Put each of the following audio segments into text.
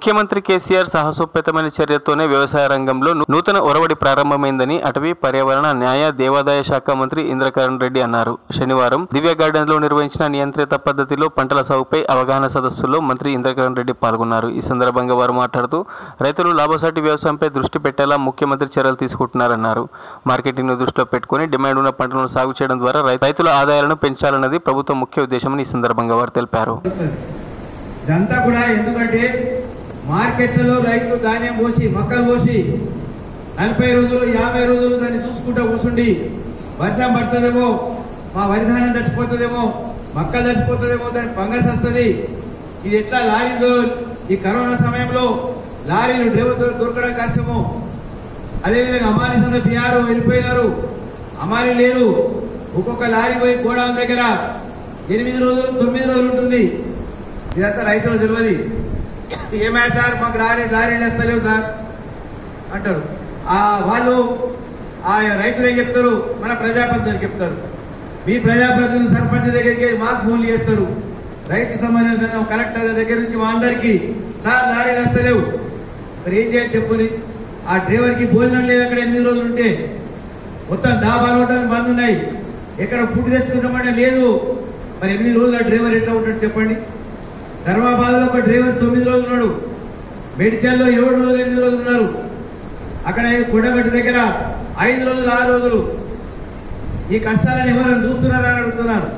ముఖ్యమంత్రి కేసీఆర్ సాహసోపేతమైన చర్యతోనే వ్యవసాయ రంగంలో నూ- నూతన ఒరవడి ప్రారంభమైందని అటవీ పర్యావరణ న్యాయ దేవాదాయ శాఖ మంత్రి ఇంద్రకరణ్ రెడ్డి అన్నారు శనివారం దివ్య గార్డెన్స్ లో నిర్వహించిన నియంత్రిత పద్ధతిలో పంటల సాగుపై అవగాహన సదస్సులో మంత్రి ఇంద్రకరణ్ రెడ్డి పాల్గొన్నారు ఈ సందర్భంగా వారు మాట్లాడుతూ రైతులు లాభసాటి వ్యవసాయంపై దృష్టి పెట్టేలా ముఖ్యమంత్రి చర్యలు తీసుకుంటున్నారన్నారు మార్కెటింగ్ ను దృష్టిలో పెట్టుకుని డిమాండ్ ఉన్న పంటలను సాగు చేయడం ద్వారా రై- రైతుల ఆదాయాలను పెంచాలన్నది ప్రభుత్వం ముఖ్య ఉద్దేశమని ఈ సందర్భంగా వారు తెలిపారు ఇదంతా కూడా ఎందుకంటే మార్కెట్లలో రైతు ధాన్యం పోసి మొక్కలు పోసి నలభై రోజులు యాభై రోజులు దాన్ని చూసుకుంటూ కూర్చుండి వర్షం పడుతుందేమో మా వరి ధాన్యం తడిచిపోతుందేమో మొక్కలు తడిచిపోతుందేమో దాని ఫంగస్ వస్తుంది ఇది ఎట్లా లారీలో ఈ కరోనా సమయంలో లారీలు డ్రైవర్ దొ- దొరకడం కష్టము అదేవిధంగా అమాని సంద బీఆర్ వెళ్ళిపోయినారు అమాని లేరు ఒక్కొక్క లారీ పోయి గోడౌన్ దగ్గర ఎనిమిది రోజులు తొమ్మిది రోజులు ఉంటుంది ఇదంతా రైతులు తెలియదు ఏమయ్యా సార్ మాకు లారీ లారీలు వేస్తలేవు సార్ అంటారు ఆ వాళ్ళు ఆ రైతులు ఏం చెప్తారు మన ప్రజాప్రతినిధులు చెప్తారు మీ ప్రజాప్రతినిధులు సర్పంచ్ దగ్గరికి వెళ్ళి మాకు ఫోన్లు చేస్తారు రైతు సంబంధించిన కలెక్టర్ దగ్గర నుంచి మా అందరికీ సార్ లారీలు వస్తలేవు మరి ఏం చేయాలి చెప్పుని ఆ డ్రైవర్కి భోజనం లేదు అక్కడ ఎనిమిది రోజులు ఉంటే మొత్తం దాబాలు హోటల్ బంద్ ఉన్నాయి ఎక్కడ ఫుడ్ తెచ్చుకుంటామంటే లేదు మరి ఎనిమిది రోజులు ఆ డ్రైవర్ ఎట్లా ఉంటాడు చెప్పండి ధర్మాబాద్లో ఒక డ్రైవర్ తొమ్మిది రోజులు ఉన్నాడు మేడ్చల్లో ఏడు రోజులు ఎనిమిది రోజులు ఉన్నారు అక్కడ కొండగట్టు దగ్గర ఐదు రోజులు ఆరు రోజులు ఈ కష్టాలను ఎవరైనా చూస్తున్నారా అని అడుగుతున్నారు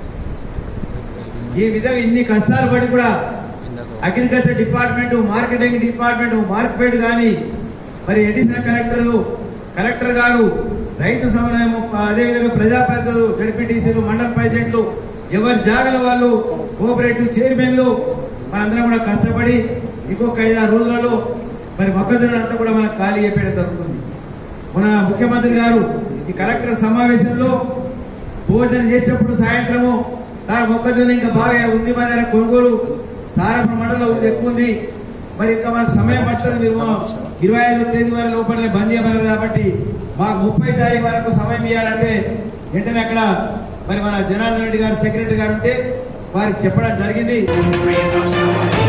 ఈ విధంగా ఇన్ని కష్టాలు పడి కూడా agriculture department marketing department market కానీ మరి అడిషనల్ కలెక్టర్ కలెక్టర్ గారు రైతు సమన్వయం అదేవిధంగా ప్రజాప్రతినిధులు జడ్పీటీసీలు మండల ప్రెసిడెంట్లు ఎవరి జాగల వాళ్ళు కోఆపరేటివ్ చైర్మన్లు మనందరం కూడా కష్టపడి ఇంకొక ఐదారు రోజులలో మరి మొక్కజొన్న అంతా కూడా మనకు ఖాళీ అయిపోయడం జరుగుతుంది మన ముఖ్యమంత్రి గారు ఈ కలెక్టర్ సమావేశంలో భోజనం చేసేటప్పుడు సాయంత్రము సార్ మొక్కజొన్న ఇంకా బాగా ఉంది మా దగ్గర కొనుగోలు సారపు మండలంలో ఉంది ఎక్కువ ఉంది మరి ఇంకా మనకు సమయం పడుతుంది మీరు ఇరవై ఐదో తేదీ వరకు లోపలనే బంద్ చేయమన్నారు కాబట్టి మాకు ముప్పై తారీఖు వరకు సమయం ఇవ్వాలంటే వెంటనే అక్కడ మరి మన జనార్దన్ రెడ్డి గారు సెక్రటరీ గారు ఉంటే వారికి చెప్పడం జరిగింది Breathe, stop.